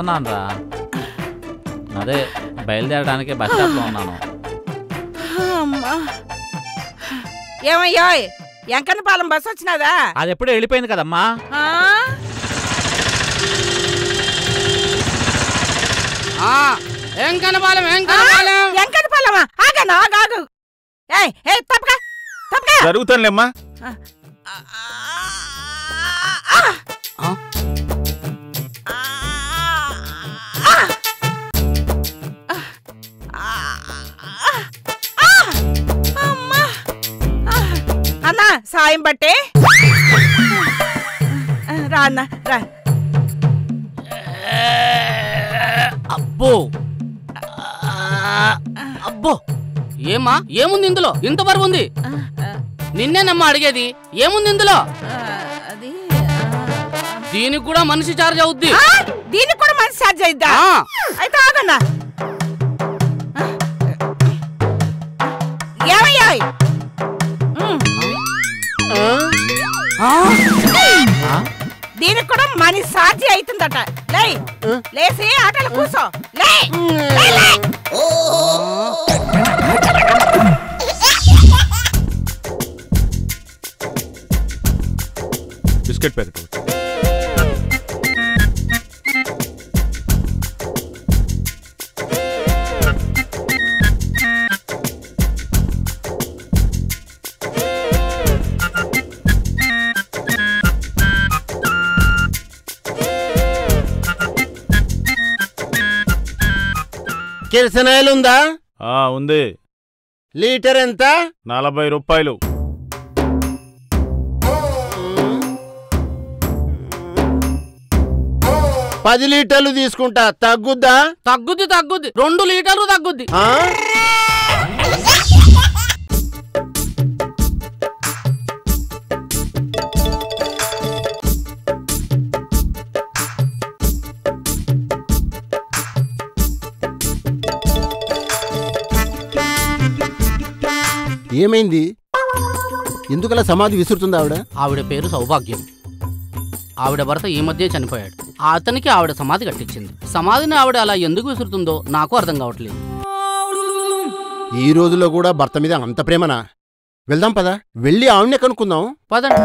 వస్తున్నాను రా అదే బయలుదేరడానికి బస్ స్టాప్లో ఉన్నాను అమ్మా ఏమయ్యో ఎంకన్నపాలెం బస్ వచ్చినాదా అది ఎప్పుడూ వెళ్ళిపోయింది కదమ్మా ఆ? ఆ, ఏం కనపాలెం ఏం ఆ? కనపాలెం ఎంకన్నపాలెమా ఆగను ఆగాగు ఏయ్ ఏ తప్పగా తప్పగా జరుగుతానులేమ్మా ఆ? అన్నా సాయం బట్టే రా అన్న రా అబ్బో అబ్బో ఏమా ఏముంది ఇందులో ఇంత బరువు ఉంది నిన్నేనమ్మా అడిగేది ఏముంది ఇందులో ఆ, అది దీనికి కూడా మనిషి చార్జ్ అవుద్ది ఆ, దీనికి కూడా మంచి ఛార్జ్ అయిద్దా ఆ, అయితే ఆగన్నా ఏమయ్యా ఆ, దీనికి కూడా మనీ ఛార్జ్ అవుతుందట లే లేసి ఆటలు కూర్చో లే లే, లే. బిస్కెట్ ప్యాకెట్ ఒకటి. కిరసనాయిల్ ఉందా ఆ ఉంది లీటర్ ఎంత నలభై రూపాయలు పది లీటర్లు తీసుకుంటా తగ్గుద్దా తగ్గుద్ది తగ్గుద్ది రెండు లీటర్లు తగ్గుద్ది ఆ? ఏమైంది ఎందుకలా సమాధి విసురుతుంది ఆవిడ ఆవిడ పేరు సౌభాగ్యం ఆవిడ భర్త ఈ మధ్య చనిపోయాడు అతనికి ఆవిడ సమాధి కట్టించింది సమాధిని ఆవిడ అలా ఎందుకు విసురుతుందో నాకు అర్థం కావట్లేదు ఈ రోజుల్లో కూడా భర్త మీద అంత ప్రేమనా వెళ్దాం పదా వెళ్ళి ఆవిడనే కనుక్కుందాం పదండి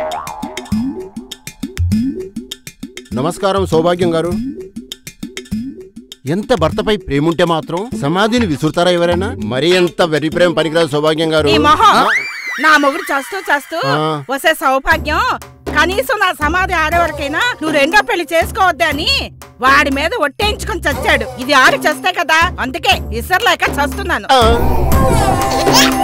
నమస్కారం సౌభాగ్యం గారు ఎంత భర్తపై ప్రేముంటే మాత్రం సమాధిని విసురుతారా ఎవరైనా మరీ ఎంత వెర్రి ప్రేమ పనికిరాదు సౌభాగ్యం గారు నీ మొహం నా మొగుడు చేస్తూ చేస్తూ ఆ. వసే సౌభాగ్యం కనీసం నా సమాధి ఆడేవాడికైనా నువ్వు రెండో పెళ్లి చేసుకోవద్దని వాడి మీద ఒట్టేయించుకొని చచ్చాడు ఇది ఆడి చేస్తే కదా అందుకే ఇసర్లేక చస్తున్నాను ఆ.